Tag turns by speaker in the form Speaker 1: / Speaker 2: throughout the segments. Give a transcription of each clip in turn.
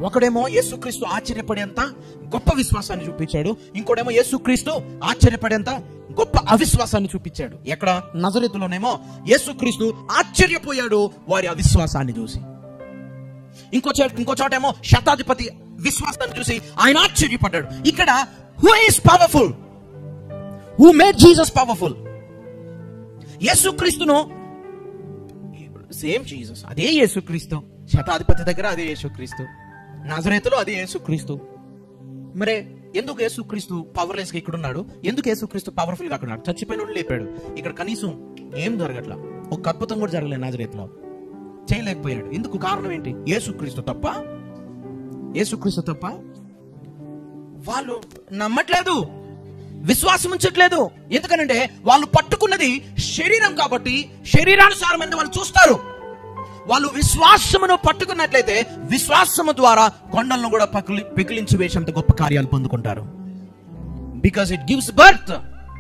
Speaker 1: ఒకడేమో యేసుక్రీస్తు ఆశ్చర్యపడేంత గొప్ప విశ్వాసాన్ని చూపించాడు ఇంకోడేమో యేసుక్రీస్తు ఆశ్చర్యపడేంత గొప్ప అవిశ్వాసాన్ని చూపించాడు ఎక్కడ నజరెతులోనేమో యేసుక్రీస్తు ఆశ్చర్యపోయాడు వారి అవిశ్వాసాన్ని చూసి ఇంకో చోట ఇంకో చోటేమో శతాధిపతి విశ్వాసాన్ని చూసి ఆయన ఆశ్చర్యపడ్డాడు ఇక్కడ who is powerful who made Jesus powerful యేసుక్రీస్తును సేమ్ జీసస్ అదే యేసుక్రీస్తు శతాధిపతి దగ్గర అదే యేసుక్రీస్తు నజరేతులో అదే యేసుక్రీస్తు మరే ఎందుకు యేసుక్రీస్తు పవర్లెస్ గా ఇక్కడ ఉన్నాడు ఎందుకు యేసుక్రీస్తు పవర్ఫుల్ గా అక్కడ ఉన్నాడు చచ్చిపోయిన లేపాడు ఇక్కడ కనీసం ఏం జరగట్లా ఒక అద్భుతం కూడా జరగలేదు నాజరేతులో చేయలేకపోయాడు ఎందుకు కారణం ఏంటి యేసుక్రీస్తు తప్ప యేసుక్రీస్తు తప్ప వాళ్ళు నమ్మట్లేదు విశ్వాసం ఉంచట్లేదు ఎందుకనంటే వాళ్ళు పట్టుకున్నది శరీరం కాబట్టి శరీరానుసారమైన వాళ్ళు చూస్తారు వాళ్ళు విశ్వాసమును పట్టుకున్నట్లయితే విశ్వాసము ద్వారా కొండలను కూడా పకిలి పికిలించి వేసేంత గొప్ప కార్యాలు పొందుకుంటారు because it gives birth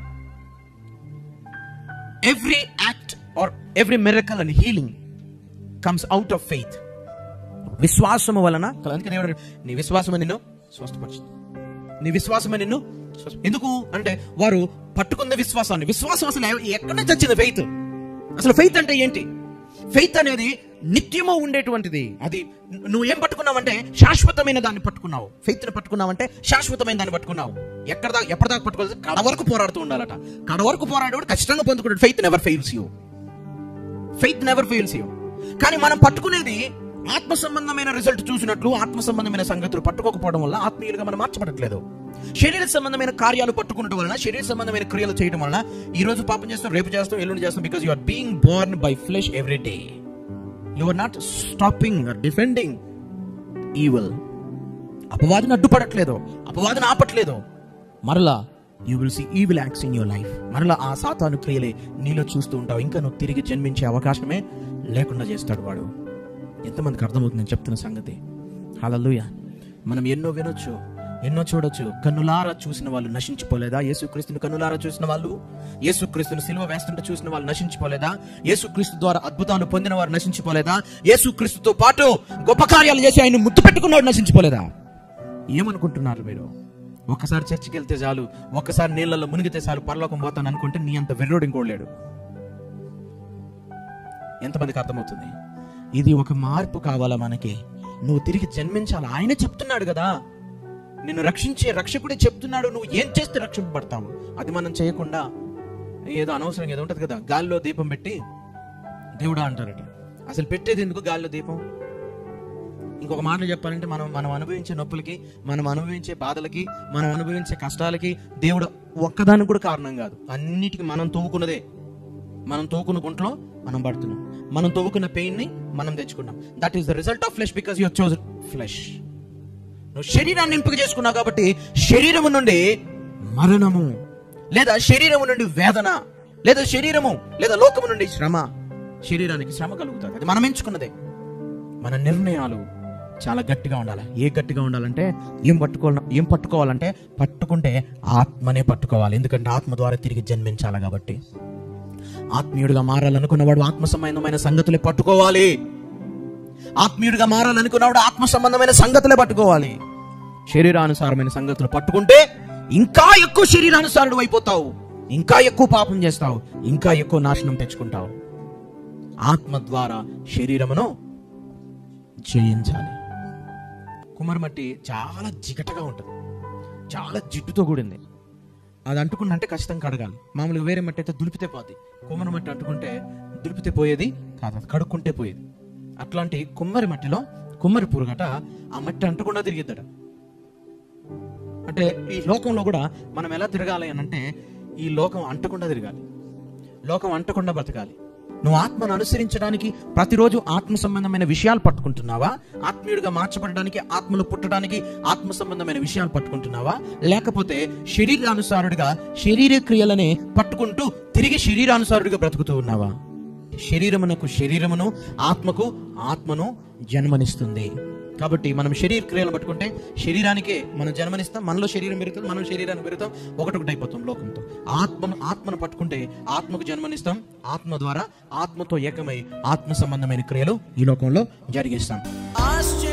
Speaker 1: every act or every miracle and healing comes out of faith విశ్వాసము వలన అందుకని ఏమన్నాడు? నీ విశ్వాసము నిన్ను స్వస్థపరుస్తుంది నీ విశ్వాసమే నిన్ను స్వస్థ- ఎందుకు అంటే వారు పట్టుకున్న విశ్వాసాన్ని విశ్వాసం అసలు ఎ- ఎక్కడ నుంచి వచ్చింది ఫెయిత్ అసలు ఫెయిత్ అంటే ఏంటి ఫెయిత్ అనేది నిత్యము ఉండేటువంటిది అది నువ్వు ఏం పట్టుకున్నావంటే శాశ్వతమైన దాన్ని పట్టుకున్నావు ఫెయిత్ ని పట్టుకున్నావంటే శాశ్వతమైన దాన్ని పట్టుకున్నావు ఎక్కడ దాకా ఎప్పటిదాకా పట్టుకోవాలి కడ వరకు పోరాడుతూ ఉండాలట కడ వరకు పోరాడేవాడు ఖచ్చితంగా పొందుకుంటాడు faith never fails you faith never fails you కానీ మనం పట్టుకునేది ఆత్మ సంబంధమైన రిజల్ట్ చూసినట్లు ఆత్మ సంబంధమైన సంగతులు పట్టుకోకపోవడం వల్ల ఆత్మీయులుగా మనం మార్చబడట్లేదు శరీర సంబంధమైన కార్యాలు పట్టుకునడం వలన శరీర సంబంధమైన క్రియలు చేయడం వలన ఈ రోజు పాపం చేస్తాం రేపు చేస్తాం ఎల్లుండి చేస్తాం because you are being born by flesh every day you are not stopping or defending evil అపవాదిని అడ్డుపడట్లేదు అపవాదిని ఆపట్లేదు మరలా you will see evil acts in your life మరలా ఆ సాతాను క్రియలే నీలో చూస్తూ ఉంటావు ఇంకా నువ్వు తిరిగి జన్మించే అవకాశమే లేకుండా చేస్తాడు వాడు ఎంతమందికి అర్థమవుతుంది నేను చెప్తున్న సంగతి హలలుయ మనం ఎన్నో వినొచ్చు ఎన్నో చూడొచ్చు కన్నులారా చూసిన వాళ్ళు నశించిపోలేదా యేసుక్రీస్తుని కన్నులారా చూసిన వాళ్ళు యేసుక్రీస్తుని సిలువ వేస్తుంటే చూసిన వాళ్ళు నశించిపోలేదా యేసుక్రీస్తు ద్వారా అద్భుతాలు పొందిన వారు నశించిపోలేదా యేసుక్రీస్తుతో పాటు గొప్ప కార్యాలు చేసి ఆయన ముద్దు పెట్టుకున్నవాడు నశించిపోలేదా ఏమనుకుంటున్నారు మీరు ఒక్కసారి చర్చికి వెళ్తే చాలు ఒక్కసారి నీళ్ళలో మునిగితే చాలు పరలోకం పోతాను అనుకుంటే నీ అంత వెర్రోడు ఇంకోలేడు ఎంతమందికి అర్థమవుతుంది ఇది ఒక మార్పు కావాలా మనకి నువ్వు తిరిగి జన్మించాలి ఆయనే చెప్తున్నాడు కదా నిన్ను రక్షించే రక్షకుడే చెప్తున్నాడు నువ్వు ఏం చేస్తే రక్షింపబడతావు అది మనం చేయకుండా ఏదో అనవసరం ఏదో ఉంటది కదా గాలిలో దీపం పెట్టి దేవుడా అంటారట అసలు పెట్టేది ఎందుకు గాలిలో దీపం ఇంకొక మాటలు చెప్పాలంటే మనం మనం అనుభవించే నొప్పులకి మనం అనుభవించే బాధలకి మనం అనుభవించే కష్టాలకి దేవుడు ఒక్కదానికి కూడా కారణం కాదు అన్నిటికీ మనం తవ్వుకున్నదే మనం తవ్వుకున్న గుంట్లో మనం పడుతున్నాం మనం తవ్వుకున్న పెయిన్ ని మనం తెచ్చుకున్నాం that is the result of flesh because your chose flesh నువ్వు శరీరాన్ని ఎంపిక చేసుకున్నావు కాబట్టి శరీరము నుండి మరణము లేదా శరీరము నుండి వేదన లేదా శరీరము లేదా లోకము నుండి శ్రమ శరీరానికి శ్రమ కలుగుతుంది అది మనం ఎంచుకున్నదే మన నిర్ణయాలు చాలా గట్టిగా ఉండాలి ఏ గట్టిగా ఉండాలంటే ఏం పట్టుకోవాలి ఏం పట్టుకోవాలంటే పట్టుకుంటే ఆత్మనే పట్టుకోవాలి ఎందుకంటే ఆత్మ ద్వారా తిరిగి జన్మించాలి కాబట్టి ఆత్మీయుడిగా మారాలనుకున్నవాడు ఆత్మ సంబంధమైన సంగతులే పట్టుకోవాలి ఆత్మీయుడిగా మారాలనుకున్నవాడు ఆత్మ సంబంధమైన సంగతులే పట్టుకోవాలి శరీరానుసారమైన సంగతులు పట్టుకుంటే ఇంకా ఎక్కువ శరీరానుసారుడు అయిపోతావు ఇంకా ఎక్కువ పాపం చేస్తావు ఇంకా ఎక్కువ నాశనం తెచ్చుకుంటావు ఆత్మ ద్వారా శరీరమును జయించాలి కుమరమట్టి చాలా జిగటగా ఉంటుంది చాలా జిడ్డుతో కూడింది అది అంటుకుంటే ఖచ్చితంగా కడగాలి మామూలుగా వేరే మట్టి అయితే దులిపితే పోద్ది కుమ్మరి మట్టి అంటుకుంటే దులిపితే పోయేది కాదు అది కడుక్కుంటే పోయేది అట్లాంటి కుమ్మరి మట్టిలో కుమ్మరి పురుగట ఆ మట్టి అంటకుండా తిరిగిద్దట అంటే ఈ లోకంలో కూడా మనం ఎలా తిరగాలి అని అంటే ఈ లోకం అంటకుండా తిరగాలి లోకం అంటకుండా బతకాలి నువ్వు ఆత్మను అనుసరించడానికి ప్రతిరోజు ఆత్మ సంబంధమైన విషయాలు పట్టుకుంటున్నావా ఆత్మీయుడిగా మార్చబడడానికి ఆత్మలు పుట్టడానికి ఆత్మ సంబంధమైన విషయాలు పట్టుకుంటున్నావా లేకపోతే శరీరానుసారుడిగా శరీర క్రియలనే పట్టుకుంటూ తిరిగి శరీరానుసారుడిగా బ్రతుకుతూ ఉన్నావా శరీరమునకు శరీరమును ఆత్మకు ఆత్మను జన్మనిస్తుంది కాబట్టి మనం శరీర క్రియలు పట్టుకుంటే శరీరానికే మనం జన్మనిస్తాం మనలో శరీరం పెరుగుతుంది మనం శరీరాన్ని పెరుగుతాం ఒకటి ఒకటి అయిపోతాం లోకంతో ఆత్మను ఆత్మను పట్టుకుంటే ఆత్మకు జన్మనిస్తాం ఆత్మ ద్వారా ఆత్మతో ఏకమై ఆత్మ సంబంధమైన క్రియలు ఈ లోకంలో జరిగిస్తాం
Speaker 2: ఆశ్చర్య